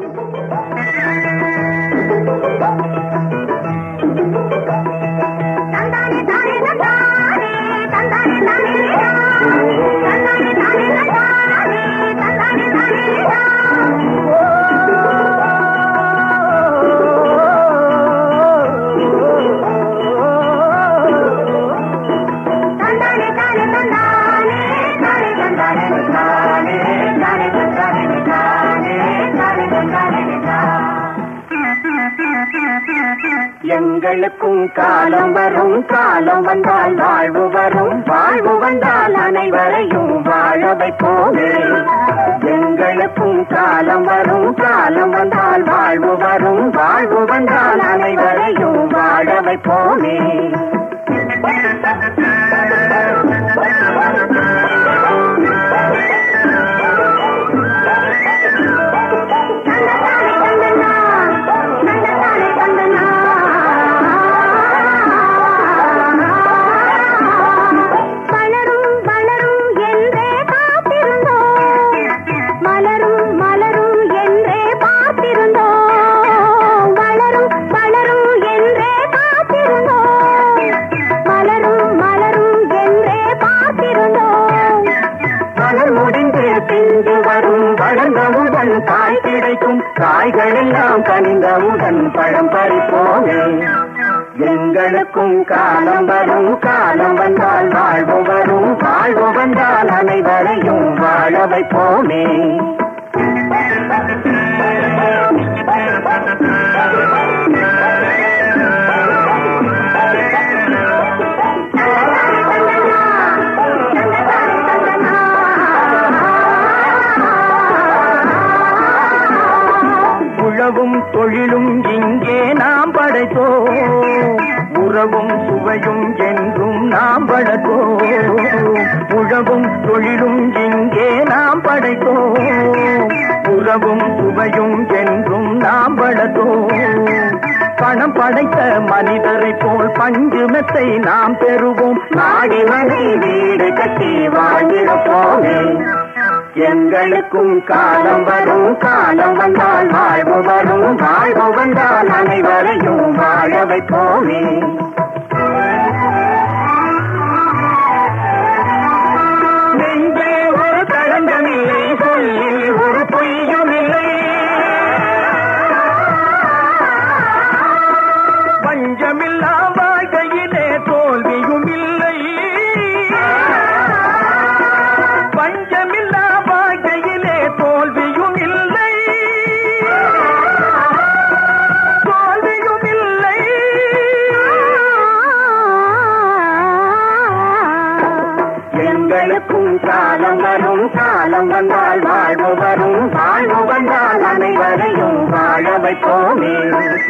தந்தானே தானே தந்தானே தந்தானே தானே தந்தானே தானே தந்தானே தந்தானே தானே தந்தானே தானே தந்தானே தானே தந்தானே தானே தானே தந்தானே தானே தானே தந்தானே எங்களுக்கும் காலம் வரும் காலம் வந்தால் வாழ்வு வரும் வாழ்வு வந்தால் அனைவரையும் வாழ வைப்போமே எங்களுக்கும் காலம் வரும் காலம் வந்தால் வாழ்வு வரும் வாழ்வு வந்தால் அனைவரையும் வாழ வைப்போமே தந்தானே தந்தனா தந்தானே தந்தனா வளரும் வளரும் என்றே காத்திருந்தோம் மலரும் மலரும் என்றே பார்த்திருந்தோம் வளரும் வளரும் என்றே காத்திருந்தோம் மலரும் மலரும் என்றே பார்த்திருந்தோம் மலர் முடிந்து பிஞ்சு வரும் வளர்ந்தவுடன் காய் கிடைக்கும் காய்கள் எல்லாம் கனிந்தவுடன் பழம் பறிப்போமே எங்களுக்கும் காலம் வரும் காலம் வந்தால் வாழ்வு வரும் வாழ்வு வந்தால் அனைவரையும் வாழ வைப்போமே உழவும் தொழிலும் இங்கே நாம் படைத்தோம் உறவும் சுவையும் என்றும் நாம் வளர்த்தோம் உழவும் தொழிலும் இங்கே நாம் படைத்தோம் உறவும் சுவையும் என்றும் நாம் வளர்த்தோம் பணம் படைத்த மனிதரை போல் பஞ்சு மெத்தை நாம் பெறுவோம் நாடி மனை வீடு கட்டி வாழ்ந்திருப்போமே எங்களுக்கும் காலம் வரும் காலம் வந்தால் வாழ்வு வரும் வாழ்வு வந்தால் அனைவரையும் வாழ வைப்போமே நெஞ்சே ஒரு களங்கமில்லை சொல்லில் ஒரு பொய்யும் இல்லை பஞ்சமில்லா வாழ்க்கையிலே தோல்வியும் இல்லை பஞ்சமில்லா வாழ்க்கையிலே தோல்வியும் இல்லை தோல்வியும் இல்லை எங்களுக்கும் காலம் வரும் காலம் வந்தால் வாழ்வு வரும் வாழ்வு வந்தால் அனைவரையும் வாழ வைப்போமே